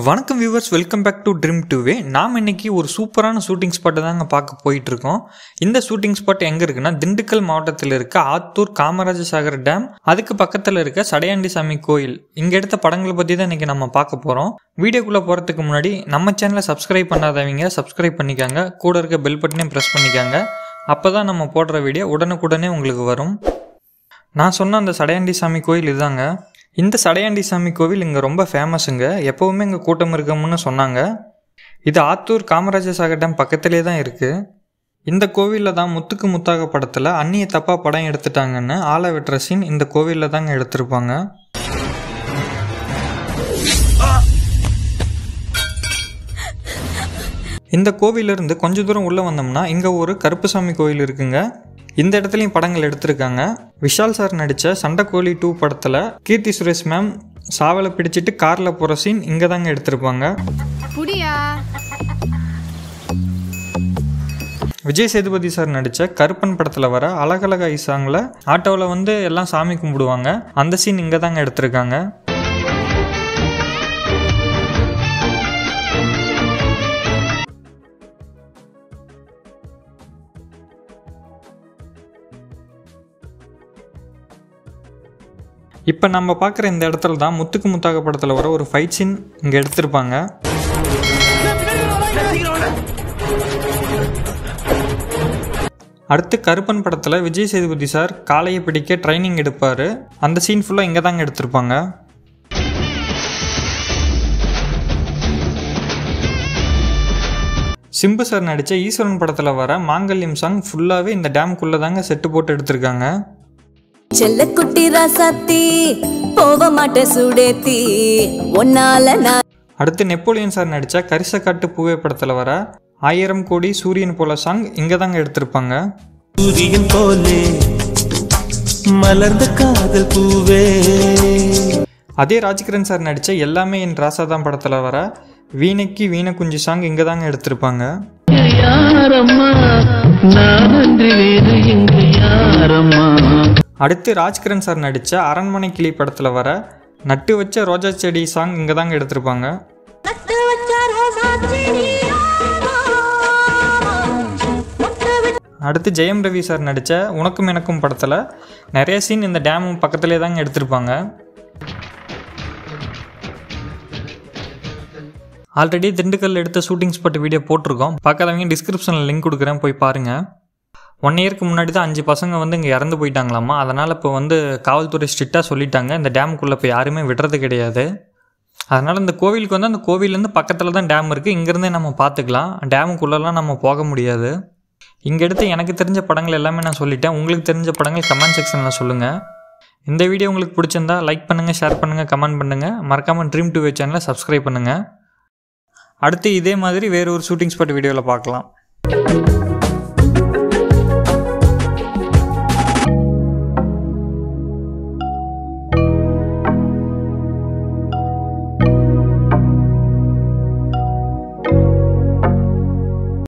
வணக்கம் viewers welcome back to dream two way நாம் இன்னைக்கு ஒரு சூப்பரான ஷூட்டிங் ஸ்பாட்டை தாங்க பார்க்க போயிட்டு இருக்கோம் இந்த ஷூட்டிங் ஸ்பாட் எங்கே இருக்குன்னா திண்டுக்கல் மாவட்டத்தில் இருக்க ஆத்தூர் காமராஜ சாகர் டேம் அதுக்கு பக்கத்தில் இருக்க சடையாண்டி சாமி கோயில் இங்கே எடுத்த படங்களை பற்றி தான் இன்னைக்கு நம்ம பார்க்க போகிறோம் வீடியோக்குள்ளே போகிறதுக்கு முன்னாடி நம்ம சேனலை சப்ஸ்கிரைப் பண்ணாதவங்க சப்ஸ்கிரைப் பண்ணிக்காங்க கூட இருக்க பெல் பட்டனையும் ப்ரெஸ் பண்ணிக்காங்க அப்போ தான் நம்ம போடுற வீடியோ உடனுக்குடனே உங்களுக்கு வரும் நான் சொன்ன அந்த சடையாண்டி சாமி கோயில் இதாங்க இந்த சடையாண்டி சாமி கோவில் இங்கே ரொம்ப ஃபேமஸுங்க எப்போவுமே இங்கே கூட்டம் இருக்கும்னு சொன்னாங்க இது ஆத்தூர் காமராஜ சாகர் டேம் பக்கத்திலே தான் இருக்குது இந்த கோவிலில் தான் முத்துக்கு முத்தாக படத்தில் அந்நிய தப்பாக படம் எடுத்துட்டாங்கன்னு ஆள வெட்டுற சீன் இந்த கோவிலில் தாங்க எடுத்திருப்பாங்க இந்த கோவிலிருந்து கொஞ்ச தூரம் உள்ளே வந்தோம்னா இங்கே ஒரு கருப்புசாமி கோயில் இருக்குங்க இந்த இடத்துலையும் படங்கள் எடுத்திருக்காங்க விஷால் சார் நடித்த சண்டைக்கோழி டூ படத்தில் கீர்த்தி சுரேஷ் மேம் சாவலை பிடிச்சிட்டு காரில் போகிற சீன் இங்கே தாங்க எடுத்திருப்பாங்க புடியா விஜய் சேதுபதி சார் நடித்த கருப்பன் படத்தில் வர அழகழகா சாங்கில் ஆட்டோவில் வந்து எல்லாம் சாமி கும்பிடுவாங்க அந்த சீன் இங்கே தாங்க எடுத்திருக்காங்க இப்போ நம்ம பார்க்குற இந்த இடத்துல தான் முத்துக்கு முத்தாக படத்தில் வர ஒரு ஃபைட் சீன் இங்கே எடுத்திருப்பாங்க அடுத்து கருப்பன் படத்தில் விஜய் சேதுபதி சார் காளையை பிடிக்க ட்ரைனிங் எடுப்பார் அந்த சீன் ஃபுல்லாக இங்கே தாங்க எடுத்திருப்பாங்க சிம்பு சார் நடித்த ஈஸ்வரன் படத்தில் வர மாங்கல்யம் சாங் ஃபுல்லாகவே இந்த டேம்குள்ளே தாங்க செட்டு போட்டு எடுத்திருக்காங்க செல்லக்குட்டி ராசாத்தி போக மாட்ட சுடேத்தி ஒன்னால நான் அடுத்து நெப்போலியன் சார் நடித்த கரிசக்காட்டு பூவே படத்தில் வர ஆயிரம் கோடி சூரியன் போல சாங் இங்கே தாங்க எடுத்திருப்பாங்க சூரியன் போலே மலர்ந்த காதல் பூவே அதே ராஜ்கிரண் சார் நடித்த எல்லாமே என் ராசாதான் படத்தில் வர வீணைக்கு வீணை குஞ்சு சாங் இங்கே தாங்க எடுத்திருப்பாங்க யாரம்மா நான் அன்றி வேறு இங்கு யாரம்மா அடுத்து ராஜ்கிரண் சார் நடித்த அரண்மனை கிளி படத்தில் வர நட்டு வச்ச ரோஜா செடி சாங் இங்கே தாங்க எடுத்திருப்பாங்க நட்டு வச்ச ரோசா செடியா, மொட்டை விட்டு அடுத்து ஜெயம் ரவி சார் நடித்த உனக்கும் எனக்கும் படத்தில் நிறைய சீன் இந்த டேம் பக்கத்துலேயே தாங்க எடுத்திருப்பாங்க ஆல்ரெடி திண்டுக்கல் எடுத்த ஷூட்டிங் ஸ்பாட் வீடியோ போட்டிருக்கோம் பார்க்காதவங்க டிஸ்கிரிப்ஷனில் லிங்க் கொடுக்குறேன் போய் பாருங்கள் ஒன் இயருக்கு முன்னாடி தான் அஞ்சு பசங்க வந்து இங்கே இறந்து போயிட்டாங்களாமா அதனால் இப்போ வந்து காவல்துறை ஸ்ட்ரிக்டாக சொல்லிட்டாங்க இந்த டேமுக்குள்ளே இப்போ யாருமே விடுறது கிடையாது அதனால் இந்த கோவிலுக்கு வந்து அந்த கோவிலேருந்து பக்கத்தில் தான் டேம் இருக்குது இங்கேருந்தே நம்ம பார்த்துக்கலாம் டேமுக்குள்ளெல்லாம் நம்ம போக முடியாது இங்கே எடுத்து எனக்கு தெரிஞ்ச படங்கள் எல்லாமே நான் சொல்லிட்டேன் உங்களுக்கு தெரிஞ்ச படங்கள் கமெண்ட் செக்ஷனில் சொல்லுங்கள் இந்த வீடியோ உங்களுக்கு பிடிச்சிருந்தா லைக் பண்ணுங்கள் ஷேர் பண்ணுங்கள் கமெண்ட் பண்ணுங்கள் மறக்காமல் ட்ரீம் டூ சேனலை சப்ஸ்கிரைப் பண்ணுங்கள் அடுத்து இதே மாதிரி வேறு ஒரு ஷூட்டிங் ஸ்பாட் வீடியோவில் பார்க்கலாம்